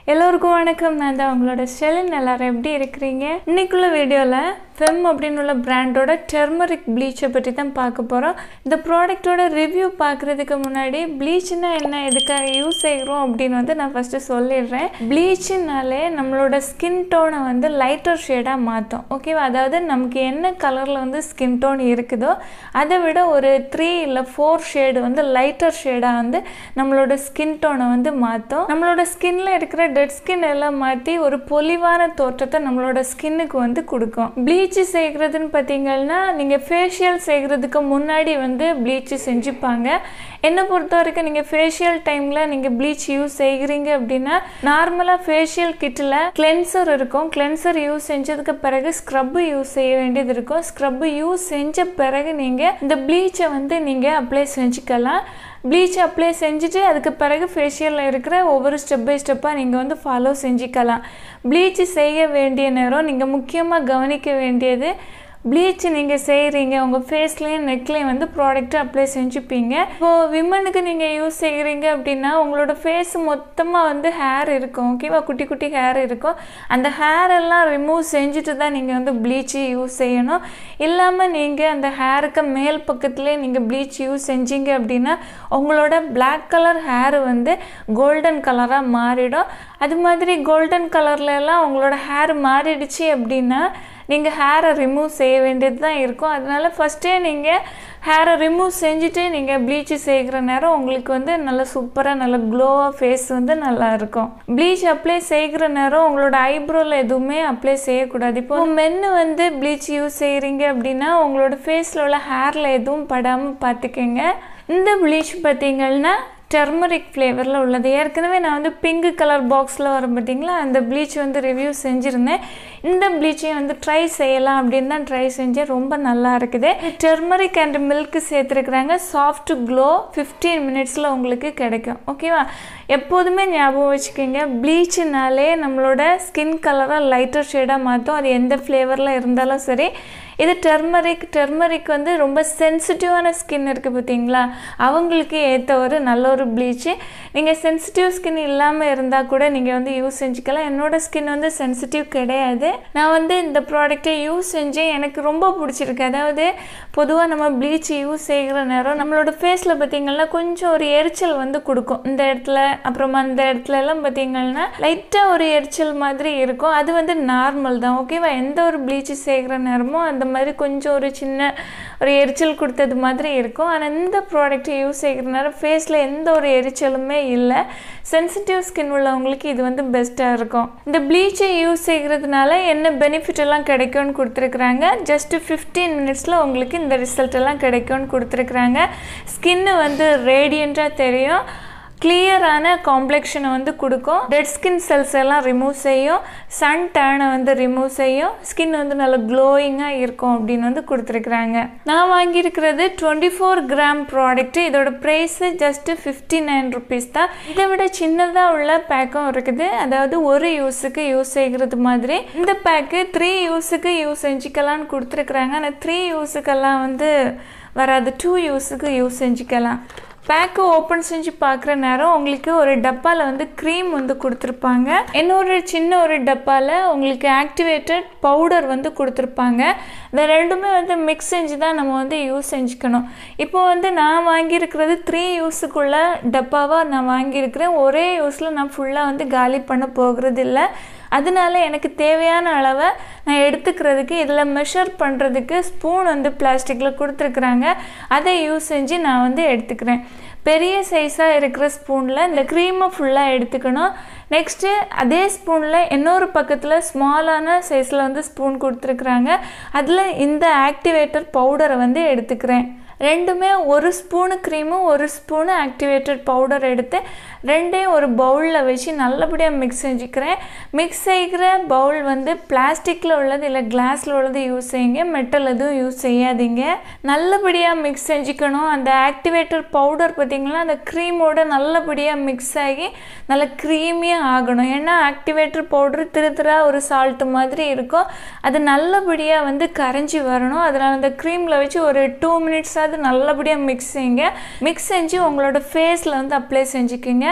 எல்லோருக்கும் வணக்கம் நான் தான் உங்களோட ஷெலின் எல்லாரும் எப்படி இருக்கிறீங்க இன்னைக்குள்ள வீடியோவில் ஃபெம் அப்படின்னு உள்ள பிராண்டோட டெர்மரிக் ப்ளீச்சை பற்றி தான் பார்க்க போகிறோம் இந்த ப்ராடக்ட்டோட ரிவ்யூ பார்க்குறதுக்கு முன்னாடி ப்ளீச்னா என்ன எதுக்காக யூஸ் செய்கிறோம் அப்படின்னு வந்து நான் ஃபஸ்ட்டு சொல்லிடுறேன் ப்ளீச்சுனாலே நம்மளோட ஸ்கின் டோனை வந்து லைட்டர் ஷேடாக மாற்றும் ஓகேவா அதாவது நமக்கு என்ன கலரில் வந்து ஸ்கின் டோன் இருக்குதோ அதை விட ஒரு த்ரீ இல்லை ஃபோர் ஷேடு வந்து லைட்டர் ஷேடாக வந்து நம்மளோட ஸ்கின் டோனை வந்து மாற்றும் நம்மளோட ஸ்கின்ல இருக்கிற டெட் ஸ்கின் எல்லாம் மாற்றி ஒரு பொலிவான தோற்றத்தை நம்மளோட ஸ்கின்னுக்கு வந்து கொடுக்கும் ப்ளீச் செய்கிறதுன்னு பார்த்தீங்கன்னா நீங்கள் ஃபேஷியல் செய்கிறதுக்கு முன்னாடி வந்து ப்ளீச் செஞ்சுப்பாங்க என்னை பொறுத்த வரைக்கும் நீங்கள் ஃபேஷியல் டைமில் நீங்கள் ப்ளீச் யூஸ் செய்கிறீங்க அப்படின்னா நார்மலாக ஃபேஷியல் கிட்டில் கிளென்சர் இருக்கும் கிளென்சர் யூஸ் செஞ்சதுக்கு பிறகு ஸ்க்ரப்பு யூஸ் செய்ய வேண்டியது இருக்கும் ஸ்க்ரப்பு யூஸ் செஞ்ச பிறகு நீங்கள் இந்த ப்ளீச்சை வந்து நீங்கள் அப்ளை செஞ்சுக்கலாம் ப்ளீச் அப்ளை செஞ்சுட்டு அதுக்கு பிறகு ஃபேஷியலில் இருக்கிற ஒவ்வொரு ஸ்டெப் பை ஸ்டெப்பாக நீங்கள் வந்து ஃபாலோ செஞ்சுக்கலாம் ப்ளீச் செய்ய வேண்டிய நேரம் நீங்கள் முக்கியமாக கவனிக்க வேண்டியது ப்ளீச் நீங்கள் செய்கிறீங்க உங்கள் ஃபேஸ்லேயும் நெக்லேயும் வந்து ப்ராடக்ட்டு அப்ளை செஞ்சுப்பீங்க இப்போது விமனுக்கு நீங்கள் யூஸ் செய்கிறீங்க அப்படின்னா உங்களோட ஃபேஸ் மொத்தமாக வந்து ஹேர் இருக்கும் ஓகேவா குட்டி குட்டி ஹேர் இருக்கும் அந்த ஹேர் எல்லாம் ரிமூவ் செஞ்சுட்டு தான் நீங்கள் வந்து ப்ளீச்சு யூஸ் செய்யணும் இல்லாமல் நீங்கள் அந்த ஹேருக்கு மேல் பக்கத்துலேயே நீங்கள் ப்ளீச் யூஸ் செஞ்சீங்க அப்படின்னா உங்களோட பிளாக் கலர் ஹேர் வந்து கோல்டன் கலராக மாறிடும் அது மாதிரி கோல்டன் கலர்லலாம் உங்களோட ஹேர் மாறிடுச்சு அப்படின்னா நீங்கள் ஹேரை ரிமூவ் செய்ய வேண்டியது தான் இருக்கும் அதனால ஃபஸ்ட்டே நீங்கள் ஹேரை ரிமூவ் செஞ்சுட்டு நீங்கள் ப்ளீச் செய்கிற நேரம் உங்களுக்கு வந்து நல்ல சூப்பராக நல்ல க்ளோவாக ஃபேஸ் வந்து நல்லா இருக்கும் ப்ளீச் அப்ளை செய்கிற நேரம் உங்களோட ஐப்ரோவில் எதுவுமே அப்ளை செய்யக்கூடாது இப்போ மென்னு வந்து ப்ளீச் யூஸ் செய்கிறீங்க அப்படின்னா உங்களோட ஃபேஸில் உள்ள ஹேரில் எதுவும் படாமல் பார்த்துக்கோங்க இந்த ப்ளீச் பார்த்தீங்கன்னா டெர்மரிக் ஃப்ளேவரில் உள்ளது ஏற்கனவே நான் வந்து பிங்க் கலர் பாக்ஸில் வரும் பார்த்தீங்களா அந்த ப்ளீச் வந்து ரிவ்யூ செஞ்சுருந்தேன் இந்த ப்ளீச்சையும் வந்து ட்ரை செய்யலாம் அப்படின்னு தான் ட்ரை செஞ்சேன் ரொம்ப நல்லா இருக்குது டெர்மரிக் அண்ட் மில்க் சேர்த்துருக்குறாங்க சாஃப்ட் க்ளோ ஃபிஃப்டீன் மினிட்ஸில் உங்களுக்கு கிடைக்கும் ஓகேவா எப்போதுமே ஞாபகம் வச்சுக்கோங்க ப்ளீச்சுனாலே நம்மளோட ஸ்கின் கலரை லைட்டர் ஷேடாக மாற்றும் அது எந்த ஃப்ளேவரில் இருந்தாலும் சரி இது டெர்மரிக் டெர்மரிக் வந்து ரொம்ப சென்சிட்டிவான ஸ்கின் இருக்குது பார்த்தீங்களா அவங்களுக்கு ஏற்ற ஒரு நல்ல ஒரு ப்ளீச்சு நீங்கள் சென்சிட்டிவ் ஸ்கின் இல்லாமல் இருந்தால் கூட நீங்கள் வந்து யூஸ் செஞ்சுக்கலாம் என்னோடய ஸ்கின் வந்து சென்சிட்டிவ் கிடையாது நான் வந்து இந்த ப்ராடக்ட்டை யூஸ் செஞ்சேன் எனக்கு ரொம்ப பிடிச்சிருக்கு அதாவது பொதுவாக நம்ம ப்ளீச் யூஸ் செய்கிற நேரம் நம்மளோட ஃபேஸில் பார்த்தீங்கன்னா கொஞ்சம் ஒரு எரிச்சல் வந்து கொடுக்கும் இந்த இடத்துல அப்புறமா அந்த இடத்துல எல்லாம் பார்த்தீங்கன்னா லைட்டாக ஒரு எரிச்சல் மாதிரி இருக்கும் அது வந்து நார்மல் தான் ஓகேவா எந்த ஒரு ப்ளீச் செய்கிற நேரமும் அந்த மாதிரி கொஞ்சம் ஒரு சின்ன ஒரு எரிச்சல் கொடுத்தது மாதிரி இருக்கும் ஆனால் இந்த ப்ராடக்ட் யூஸ் செய்கிற நேரம் ஃபேஸில் எந்த ஒரு எரிச்சலுமே இல்லை சென்சிட்டிவ் ஸ்கின் உள்ளவங்களுக்கு இது வந்து பெஸ்ட்டாக இருக்கும் இந்த ப்ளீச்சை யூஸ் செய்கிறதுனால என்ன பெனிஃபிட் எல்லாம் கிடைக்கும்னு கொடுத்துருக்குறாங்க ஜஸ்ட் ஃபிஃப்டீன் மினிட்ஸில் உங்களுக்கு இந்த ரிசல்ட் எல்லாம் கிடைக்கும்னு கொடுத்துருக்குறாங்க ஸ்கின்னு வந்து ரேடியண்ட்டாக தெரியும் கிளியரான காம்ப்ளெக்ஷனை வந்து கொடுக்கும் டெட் ஸ்கின் செல்ஸ் எல்லாம் ரிமூவ் செய்யும் சன் டேனை வந்து ரிமூவ் செய்யும் ஸ்கின் வந்து நல்ல க்ளோயிங்காக இருக்கும் அப்படின்னு வந்து கொடுத்துருக்குறாங்க நான் வாங்கியிருக்கிறது டுவெண்ட்டி ஃபோர் கிராம் ப்ராடக்ட் இதோட price just fifty nine rupees தான் இதை விட சின்னதாக உள்ள பேக்கும் இருக்குது அதாவது ஒரு யூஸுக்கு யூஸ் செய்கிறது மாதிரி இந்த பேக்கு த்ரீ யூஸுக்கு யூஸ் செஞ்சுக்கலான்னு கொடுத்துருக்குறாங்க ஆனால் த்ரீ யூஸுக்கெல்லாம் வந்து வராது டூ யூஸுக்கு யூஸ் செஞ்சுக்கலாம் பேக்கு ஓப்பன் செஞ்சு பார்க்குற நேரம் உங்களுக்கு ஒரு டப்பாவில் வந்து க்ரீம் வந்து கொடுத்துருப்பாங்க இன்னொரு சின்ன ஒரு டப்பாவில் உங்களுக்கு ஆக்டிவேட்டட் பவுடர் வந்து கொடுத்துருப்பாங்க இந்த ரெண்டுமே வந்து மிக்ஸ் செஞ்சு தான் நம்ம வந்து யூஸ் செஞ்சுக்கணும் இப்போ வந்து நான் வாங்கியிருக்கிறது த்ரீ யூஸுக்குள்ள டப்பாவாக நான் வாங்கியிருக்கிறேன் ஒரே யூஸில் நான் ஃபுல்லாக வந்து காலி பண்ண போகிறது இல்லை அதனால எனக்கு தேவையான அளவை நான் எடுத்துக்கிறதுக்கு இதில் மெஷர் பண்ணுறதுக்கு ஸ்பூன் வந்து பிளாஸ்டிக்கில் கொடுத்துருக்குறாங்க அதை யூஸ் செஞ்சு நான் வந்து எடுத்துக்கிறேன் பெரிய சைஸாக இருக்கிற ஸ்பூனில் இந்த க்ரீமை ஃபுல்லாக எடுத்துக்கணும் நெக்ஸ்ட்டு அதே ஸ்பூனில் இன்னொரு பக்கத்தில் ஸ்மாலான சைஸில் வந்து ஸ்பூன் கொடுத்துருக்குறாங்க அதில் இந்த ஆக்டிவேட்டர் பவுடரை வந்து எடுத்துக்கிறேன் ரெண்டுமே ஒரு ஸ்பூனு க்ரீமும் ஒரு ஸ்பூனு ஆக்டிவேட்டட் பவுடர் எடுத்து ரெண்டையும் ஒரு பவுலில் வச்சு நல்லபடியாக மிக்ஸ் செஞ்சுக்கிறேன் மிக்ஸ் செய்கிற பவுல் வந்து பிளாஸ்டிக்கில் உள்ளது இல்லை கிளாஸில் உள்ளது யூஸ் செய்யுங்க மெட்டல் எதுவும் யூஸ் செய்யாதீங்க நல்லபடியாக மிக்ஸ் செஞ்சுக்கணும் அந்த ஆக்டிவேட்டர் பவுடர் பார்த்திங்கன்னா அந்த க்ரீமோட நல்லபடியாக மிக்ஸ் ஆகி நல்ல க்ரீமியாக ஆகணும் ஏன்னா ஆக்டிவேட்டர் பவுடர் திரு திரா ஒரு சால்ட்டு மாதிரி இருக்கும் அது நல்லபடியாக வந்து கரைஞ்சி வரணும் அதனால் அந்த க்ரீமில் வச்சு ஒரு டூ மினிட்ஸாவது நல்லபடியாக மிக்ஸ் செய்யுங்க மிக்ஸ் செஞ்சு உங்களோட ஃபேஸில் வந்து அப்ளை செஞ்சுக்கிங்க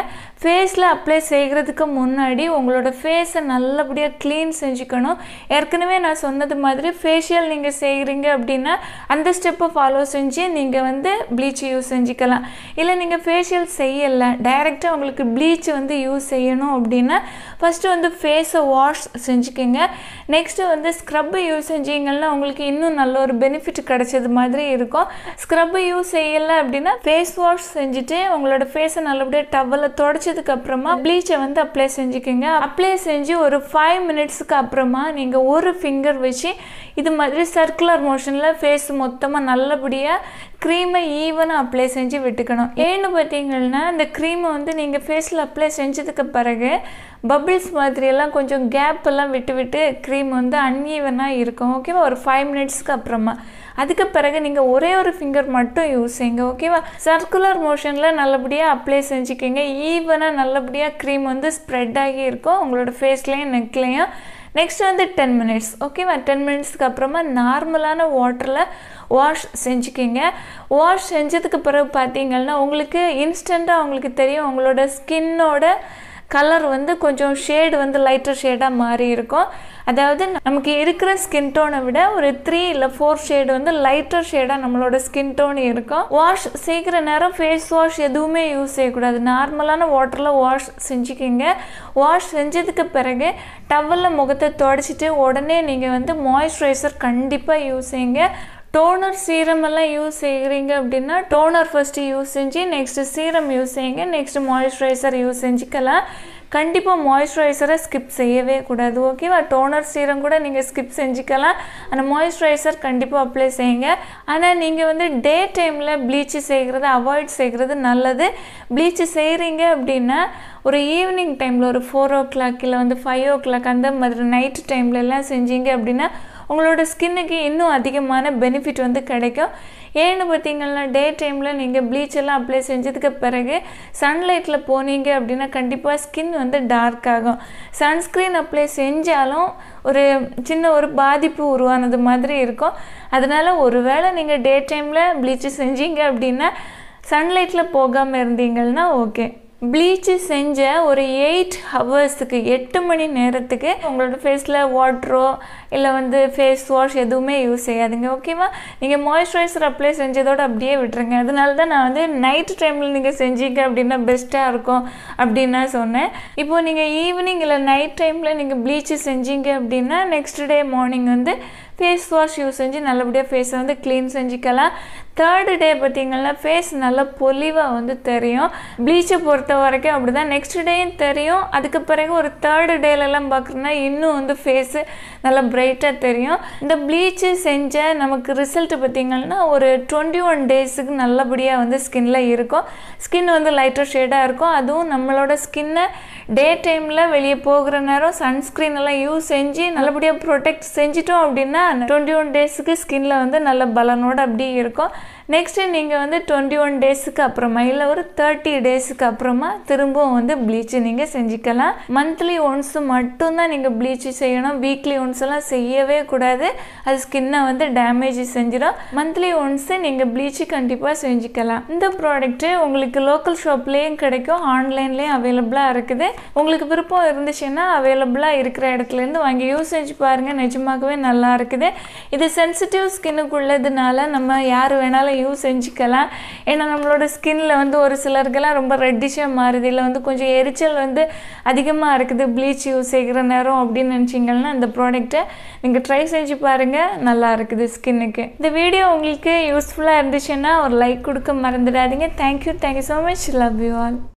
ஃபேஸில் அப்ளை செய்கிறதுக்கு முன்னாடி உங்களோட ஃபேஸை நல்லபடியாக க்ளீன் செஞ்சுக்கணும் ஏற்கனவே நான் சொன்னது மாதிரி ஃபேஷியல் நீங்கள் செய்கிறீங்க அப்படின்னா அந்த ஸ்டெப்பை ஃபாலோ செஞ்சு நீங்கள் வந்து ப்ளீச் யூஸ் செஞ்சுக்கலாம் இல்லை நீங்கள் ஃபேஷியல் செய்யலை டைரெக்டாக உங்களுக்கு ப்ளீச் வந்து யூஸ் செய்யணும் அப்படின்னா ஃபஸ்ட்டு வந்து ஃபேஸை வாஷ் செஞ்சுக்கோங்க நெக்ஸ்ட்டு வந்து ஸ்க்ரப்பு யூஸ் செஞ்சீங்கன்னா உங்களுக்கு இன்னும் நல்ல ஒரு பெனிஃபிட் கிடைச்சது மாதிரி இருக்கும் ஸ்க்ரப்பு யூஸ் செய்யலை அப்படின்னா ஃபேஸ் வாஷ் செஞ்சுட்டு உங்களோட ஃபேஸை நல்லபடியாக டவலில் தொடச்சதுக்கு அப்புறமா ப்ளீச்சை வந்து அப்ளை செஞ்சுக்கோங்க அப்ளை செஞ்சு ஒரு ஃபைவ் மினிட்ஸுக்கு அப்புறமா நீங்கள் ஒரு ஃபிங்கர் வச்சு இது மாதிரி சர்க்குலர் மோஷனில் ஃபேஸ் மொத்தமாக நல்லபடியாக க்ரீமை ஈவனாக அப்ளை செஞ்சு விட்டுக்கணும் ஏன்னு பார்த்தீங்கன்னா இந்த க்ரீமை வந்து நீங்கள் ஃபேஸில் அப்ளை செஞ்சதுக்கு பிறகு பபிள்ஸ் மாதிரியெல்லாம் கொஞ்சம் கேப் எல்லாம் விட்டு விட்டு க்ரீம் வந்து அன்ஈவனாக இருக்கும் ஓகேவா ஒரு ஃபைவ் மினிட்ஸ்க்கு அப்புறமா அதுக்கு பிறகு நீங்கள் ஒரே ஒரு ஃபிங்கர் மட்டும் யூஸ் செய்யுங்க ஓகேவா சர்க்குலர் மோஷனில் நல்லபடியாக அப்ளை செஞ்சுக்கிங்க ஈவனாக நல்லபடியாக க்ரீம் வந்து ஸ்ப்ரெட் ஆகி இருக்கும் உங்களோட ஃபேஸ்லேயும் நெக்லேயும் நெக்ஸ்ட் வந்து டென் மினிட்ஸ் ஓகேவா டென் மினிட்ஸ்க்கு அப்புறமா நார்மலான வாட்டரில் வாஷ் செஞ்சுக்கிங்க வாஷ் செஞ்சதுக்கு பிறகு பார்த்தீங்கன்னா உங்களுக்கு இன்ஸ்டண்ட்டாக உங்களுக்கு தெரியும் உங்களோட ஸ்கின்னோட கலர் வந்து கொஞ்சம் ஷேடு வந்து லைட்டர் ஷேடாக மாறி இருக்கும் அதாவது நமக்கு இருக்கிற ஸ்கின் டோனை விட ஒரு த்ரீ இல்லை ஃபோர் ஷேடு வந்து லைட்டர் ஷேடாக நம்மளோட ஸ்கின் டோன் இருக்கும் வாஷ் செய்கிற நேரம் ஃபேஸ் வாஷ் எதுவுமே யூஸ் செய்யக்கூடாது நார்மலான வாட்டரில் வாஷ் செஞ்சுக்கிங்க வாஷ் செஞ்சதுக்கு பிறகு டவலில் முகத்தை தொடச்சிட்டு உடனே நீங்கள் வந்து மாய்ஸ்சரைசர் கண்டிப்பாக யூஸ் செய்யுங்க டோனர் சீரம் எல்லாம் யூஸ் செய்கிறீங்க அப்படின்னா டோனர் ஃபஸ்ட்டு யூஸ் செஞ்சு நெக்ஸ்ட்டு சீரம் யூஸ் செய்யுங்க நெக்ஸ்ட் மாய்ஸ்சரைசர் யூஸ் செஞ்சுக்கலாம் கண்டிப்பாக மாய்ஸ்சரைசரை ஸ்கிப் செய்யவே கூடாது ஓகேவா டோனர் சீரம் கூட நீங்கள் ஸ்கிப் செஞ்சுக்கலாம் அந்த மாய்ஸ்சரைசர் கண்டிப்பாக அப்ளை செய்யுங்க ஆனால் நீங்கள் வந்து டே டைமில் ப்ளீச்சு செய்கிறத அவாய்ட் செய்கிறது நல்லது ப்ளீச்சு செய்கிறீங்க அப்படின்னா ஒரு ஈவினிங் டைமில் ஒரு ஃபோர் ஓ கிளாக் இல்லை வந்து ஃபைவ் ஓ கிளாக் அந்த மாதிரி நைட் டைம்லலாம் செஞ்சீங்க அப்படின்னா உங்களோட ஸ்கின்னுக்கு இன்னும் அதிகமான பெனிஃபிட் வந்து கிடைக்கும் ஏன்னு பார்த்தீங்கன்னா டே டைமில் நீங்கள் ப்ளீச் எல்லாம் அப்ளை செஞ்சதுக்கு பிறகு சன்லைட்டில் போனீங்க அப்படின்னா கண்டிப்பாக ஸ்கின் வந்து டார்க் ஆகும் சன்ஸ்க்ரீன் அப்ளை செஞ்சாலும் ஒரு சின்ன ஒரு பாதிப்பு உருவானது மாதிரி இருக்கும் அதனால் ஒருவேளை நீங்கள் டே டைமில் ப்ளீச்சு செஞ்சீங்க அப்படின்னா சன்லைட்டில் போகாமல் இருந்தீங்கன்னா ஓகே ப்ளீச்சு செஞ்ச ஒரு எயிட் ஹவர்ஸுக்கு எட்டு மணி நேரத்துக்கு உங்களோட ஃபேஸில் வாட்ரோ இல்லை வந்து ஃபேஸ் வாஷ் எதுவுமே யூஸ் செய்யாதுங்க ஓகேவா நீங்கள் மாய்ஸ்சரைசர் அப்ளை செஞ்சதோடு அப்படியே விட்டுருங்க அதனால தான் நான் வந்து நைட் டைமில் நீங்கள் செஞ்சீங்க அப்படின்னா பெஸ்ட்டாக இருக்கும் அப்படின்னு நான் சொன்னேன் இப்போது நீங்கள் ஈவினிங் இல்லை நைட் டைமில் நீங்கள் ப்ளீச்சு செஞ்சீங்க அப்படின்னா நெக்ஸ்ட் டே மார்னிங் வந்து ஃபேஸ் வாஷ் யூஸ் செஞ்சு நல்லபடியாக ஃபேஸை வந்து க்ளீன் செஞ்சுக்கலாம் தேர்டு டே பார்த்திங்கன்னா ஃபேஸ் நல்லா பொலிவாக வந்து தெரியும் ப்ளீச்சை பொறுத்த வரைக்கும் அப்படி தான் நெக்ஸ்ட் டேயும் தெரியும் அதுக்கு பிறகு ஒரு தேர்டு டேலெல்லாம் பார்க்குறோன்னா இன்னும் வந்து ஃபேஸு நல்லா பிரைட்டாக தெரியும் இந்த ப்ளீச்சு செஞ்ச நமக்கு ரிசல்ட் பார்த்திங்கன்னா ஒரு டுவெண்ட்டி ஒன் டேஸுக்கு நல்லபடியாக வந்து ஸ்கின்ல இருக்கும் ஸ்கின் வந்து லைட்டர் ஷேடாக இருக்கும் அதுவும் நம்மளோட ஸ்கின்னை டே டைமில் வெளியே போகிற நேரம் சன்ஸ்க்ரீன் எல்லாம் யூஸ் செஞ்சு நல்லபடியாக ப்ரொடெக்ட் செஞ்சிட்டோம் அப்படின்னா டுவெண்ட்டி ஒன் டேஸுக்கு ஸ்கின்ல வந்து நல்ல பலனோட அப்படியே இருக்கும் நெக்ஸ்ட்டு நீங்கள் வந்து டுவெண்ட்டி ஒன் டேஸுக்கு அப்புறமா இல்லை ஒரு தேர்ட்டி டேஸுக்கு அப்புறமா திரும்பவும் வந்து ப்ளீச்சு நீங்கள் செஞ்சுக்கலாம் மந்த்லி ஒன்ஸ் மட்டும்தான் நீங்கள் ப்ளீச்சு செய்யணும் வீக்லி ஒன்ஸ் எல்லாம் செய்யவே கூடாது அது ஸ்கின்னை வந்து டேமேஜ் செஞ்சிடும் மந்த்லி ஒன்ஸு நீங்கள் ப்ளீச்சு கண்டிப்பாக செஞ்சுக்கலாம் இந்த ப்ராடக்ட்டு உங்களுக்கு லோக்கல் ஷாப்லேயும் கிடைக்கும் ஆன்லைன்லேயும் அவைலபிளாக இருக்குது உங்களுக்கு விருப்பம் இருந்துச்சுன்னா அவைலபிளாக இருக்கிற இடத்துலேருந்து வாங்கி யூஸ் செஞ்சு பாருங்கள் நிஜமாகவே நல்லா இருக்குது இது சென்சிட்டிவ் ஸ்கின்னுக்கு உள்ளதுனால நம்ம யார் வேணாலும் யூஸ் செஞ்சுக்கலாம் ஏன்னா நம்மளோட ஸ்கின்ல வந்து ஒரு சிலருக்கெல்லாம் ரொம்ப ரெட்டிஷாக மாறுது இல்லை வந்து கொஞ்சம் எரிச்சல் வந்து அதிகமாக இருக்குது ப்ளீச் யூஸ் செய்கிற நேரம் அப்படின்னு நினச்சிங்கன்னா இந்த ப்ராடக்ட்டை நீங்கள் ட்ரை செஞ்சு பாருங்கள் நல்லா இருக்குது ஸ்கின்னுக்கு இந்த வீடியோ உங்களுக்கு யூஸ்ஃபுல்லாக இருந்துச்சுன்னா ஒரு லைக் கொடுக்க மறந்துடாதீங்க thank you thank you so much love you all